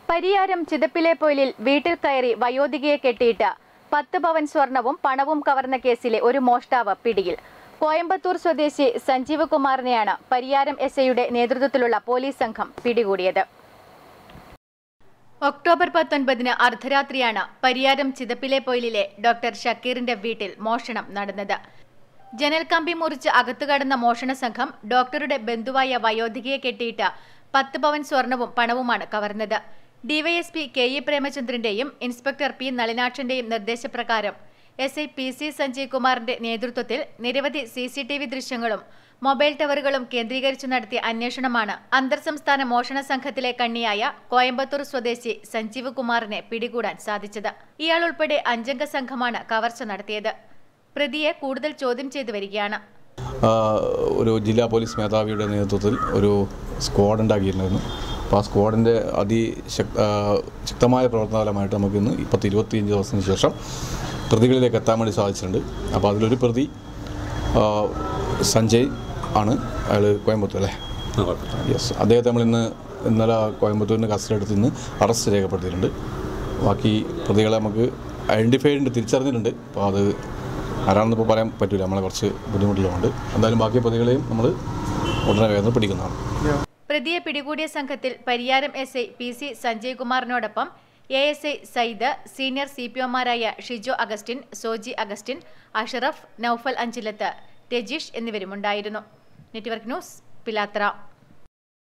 പരിയാരം ചിതപ്പിലെ പൊയിലിൽ വീട്ടിൽ കയറി വയോധികയെ കെട്ടിയിട്ട് പത്ത് പവൻ സ്വർണവും പണവും കവർന്ന കേസിലെ ഒരു മോഷ്ടാവ് പിടിയിൽ കോയമ്പത്തൂർ സ്വദേശി സഞ്ജീവ് കുമാറിനെയാണ് പരിയാരം എസ് ഐയുടെ നേതൃത്വത്തിലുള്ള പോലീസ് സംഘം പിടികൂടിയത് ഒക്ടോബർ പത്തൊൻപതിന് അർദ്ധരാത്രിയാണ് പരിയാരം ചിതപ്പിലെ പൊയിലിലെ ഡോക്ടർ ഷക്കീറിന്റെ വീട്ടിൽ മോഷണം നടന്നത് ജനൽ കമ്പി മുറിച്ച് അകത്തു കടന്ന മോഷണ സംഘം ഡോക്ടറുടെ ബന്ധുവായ വയോധികയെ കെട്ടിയിട്ട് പത്ത് പവൻ സ്വർണവും പണവുമാണ് കവർന്നത് ഡിവൈഎസ്പി കെ ഇ പ്രേമചന്ദ്രന്റെയും ഇൻസ്പെക്ടർ പി നളിനാക്ഷന്റെയും നിർദ്ദേശപ്രകാരം S I P C Sanjay കുമാറിന്റെ നേതൃത്വത്തിൽ നിരവധി സി സി ടി വി ദൃശ്യങ്ങളും മൊബൈൽ ടവറുകളും കേന്ദ്രീകരിച്ചു നടത്തിയ അന്വേഷണമാണ് അന്തർ സംസ്ഥാന മോഷണ സംഘത്തിലെ കണ്ണിയായ കോയമ്പത്തൂർ സ്വദേശി സഞ്ജീവ് കുമാറിനെ പിടികൂടാൻ സാധിച്ചത് ഇയാൾ ഉൾപ്പെടെ അഞ്ചംഗ സംഘമാണ് കവർച്ച നടത്തിയത് പ്രതിയെ കൂടുതൽ ചോദ്യം ചെയ്തു വരികയാണ് ആ, ഒരു ജില്ലാ പോലീസ് മേധാവിയുടെ നേതൃത്വത്തിൽ ഒരു സ്ക്വാഡ് ഉണ്ടാക്കിയിട്ടുണ്ടായിരുന്നു അപ്പോൾ ആ സ്ക്വാഡിൻ്റെ അതിശക്ത ആ, ശക്തമായ പ്രവർത്തനഫലമായിട്ട് നമുക്കിന്ന് പത്ത് ഇരുപത്തിയഞ്ച് ദിവസത്തിന് ശേഷം പ്രതികളിലേക്ക് എത്താൻ വേണ്ടി സാധിച്ചിട്ടുണ്ട് അപ്പോൾ അതിലൊരു പ്രതി ആ, സഞ്ജയ് ആണ് അയാൾ കോയമ്പത്തൂർ അല്ലേ യെസ് അദ്ദേഹത്തെ നമ്മൾ ഇന്ന് ഇന്നലെ കോയമ്പത്തൂരിൻ്റെ കസ്റ്റഡി എടുത്ത് ഇന്ന് അറസ്റ്റ് രേഖപ്പെടുത്തിയിട്ടുണ്ട് ബാക്കി പ്രതികളെ നമുക്ക് ഐഡൻറ്റിഫൈ ചെയ്തിട്ടുണ്ട് തിരിച്ചറിഞ്ഞിട്ടുണ്ട് അപ്പോൾ അത് ആരാണെന്ന് ഇപ്പോൾ പറയാൻ പറ്റില്ല നമ്മളെ കുറച്ച് ബുദ്ധിമുട്ടുള്ളതുകൊണ്ട് എന്തായാലും ബാക്കി പ്രതികളെയും നമ്മൾ ഉടനെ വേദന പിടിക്കുന്നതാണ് പ്രതിയെ പിടികൂടിയ സംഘത്തിൽ Pariyaram S I P C Sanjay കുമാറിനോടൊപ്പം A S I Sayyid senior C P ഒമാരായ ഷിജോ അഗസ്റ്റിൻ സോജി അഗസ്റ്റിൻ അഷറഫ് നൌഫൽ അഞ്ചിലത്ത് രജീഷ് എന്നിവരുമുണ്ടായിരുന്നു നെറ്റ്വർക്ക് ന്യൂസ് പിലാത്ര